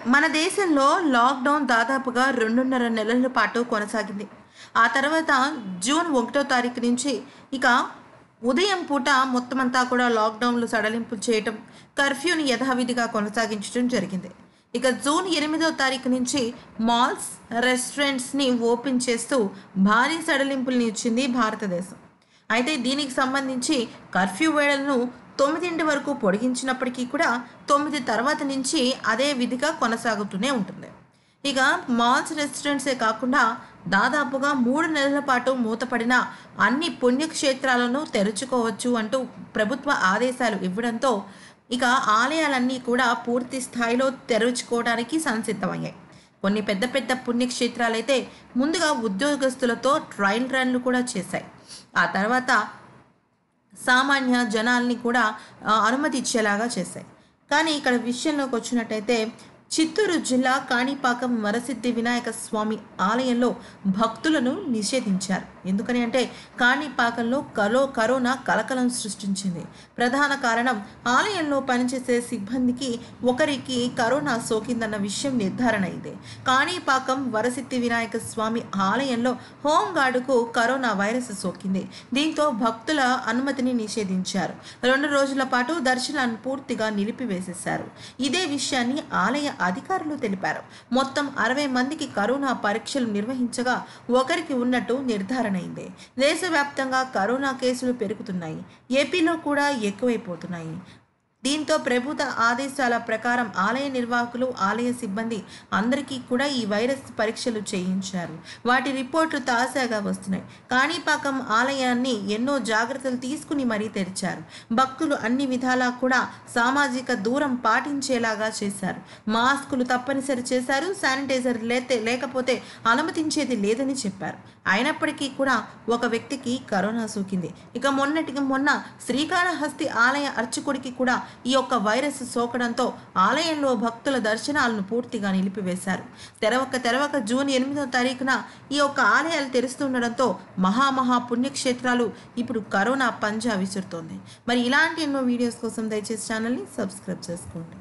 మన దేశంలో లాక్డౌన్ దాదాపుగా రెండున్నర నెలల పాటు కొనసాగింది ఆ తర్వాత జూన్ ఒకటో తారీఖు నుంచి ఇక ఉదయం పూట మొత్తం అంతా కూడా లాక్డౌన్లు సడలింపులు చేయటం కర్ఫ్యూని యథావిధిగా కొనసాగించడం జరిగింది ఇక జూన్ ఎనిమిదో తారీఖు నుంచి మాల్స్ రెస్టారెంట్స్ని ఓపెన్ చేస్తూ భారీ సడలింపుల్ని ఇచ్చింది భారతదేశం అయితే దీనికి సంబంధించి కర్ఫ్యూ వేళలను తొమ్మిదింటి వరకు పొడిగించినప్పటికీ కూడా తొమ్మిది తర్వాత నుంచి అదే విధిగా కొనసాగుతూనే ఉంటుంది ఇక మాల్స్ రెస్టారెంట్సే కాకుండా దాదాపుగా మూడు నెలల పాటు మూతపడిన అన్ని పుణ్యక్షేత్రాలను తెరుచుకోవచ్చు అంటూ ప్రభుత్వ ఆదేశాలు ఇవ్వడంతో ఇక ఆలయాలన్నీ కూడా పూర్తి స్థాయిలో తెరుచుకోవడానికి సంసిద్ధమయ్యాయి కొన్ని పెద్ద పెద్ద పుణ్యక్షేత్రాలైతే ముందుగా ఉద్యోగస్తులతో ట్రయల్ రన్లు కూడా చేశాయి ఆ తర్వాత సామాన్య జనాల్ని కూడా ఆ, అనుమతి ఇచ్చేలాగా చేశాయి కానీ ఇక్కడ విషయంలోకి వచ్చినట్టయితే చిత్తూరు జిల్లా కాణిపాకం వరసిద్ధి వినాయక స్వామి ఆలయంలో భక్తులను నిషేధించారు ఎందుకని అంటే కాణిపాకంలో కలో కరోనా కలకలం సృష్టించింది ప్రధాన కారణం ఆలయంలో పనిచేసే సిబ్బందికి ఒకరికి కరోనా సోకిందన్న విషయం నిర్ధారణ అయింది కాణిపాకం వరసిద్ధి వినాయక స్వామి ఆలయంలో హోంగార్డుకు కరోనా వైరస్ సోకింది దీంతో భక్తుల అనుమతిని నిషేధించారు రెండు రోజుల పాటు దర్శనాన్ని పూర్తిగా నిలిపివేసేశారు ఇదే విషయాన్ని ఆలయ అధికారులు తెలిపారు మొత్తం అరవై మందికి కరోనా పరీక్షలు నిర్వహించగా ఒకరికి ఉన్నట్టు నిర్ధారణ అయింది దేశవ్యాప్తంగా కరోనా కేసులు పెరుగుతున్నాయి ఏపీలో కూడా ఎక్కువైపోతున్నాయి దీంతో ప్రభుత్వ ఆదేశాల ప్రకారం ఆలయ నిర్వాహకులు ఆలయ సిబ్బంది అందరికీ కూడా ఈ వైరస్ పరీక్షలు చేయించారు వాటి రిపోర్టులు తాజాగా వస్తున్నాయి కాణిపాకం ఆలయాన్ని ఎన్నో జాగ్రత్తలు తీసుకుని మరీ తెరిచారు భక్తులు అన్ని విధాలా కూడా సామాజిక దూరం పాటించేలాగా చేశారు మాస్కులు తప్పనిసరి చేశారు శానిటైజర్ లేతే లేకపోతే అనుమతించేది లేదని చెప్పారు అయినప్పటికీ కూడా ఒక వ్యక్తికి కరోనా సోకింది ఇక మొన్నటికి మొన్న శ్రీకాళహస్తి ఆలయ అర్చకుడికి కూడా ఈ యొక్క వైరస్ సోకడంతో ఆలయంలో భక్తుల దర్శనాలను పూర్తిగా నిలిపివేశారు తెరవక తెరవక జూన్ ఎనిమిదో తారీఖున ఈ యొక్క ఆలయాలు తెరుస్తుండడంతో మహామహా పుణ్యక్షేత్రాలు ఇప్పుడు కరోనా పంజా విసురుతోంది మరి ఇలాంటి ఎన్నో వీడియోస్ కోసం దయచేసి ఛానల్ని సబ్స్క్రైబ్ చేసుకోండి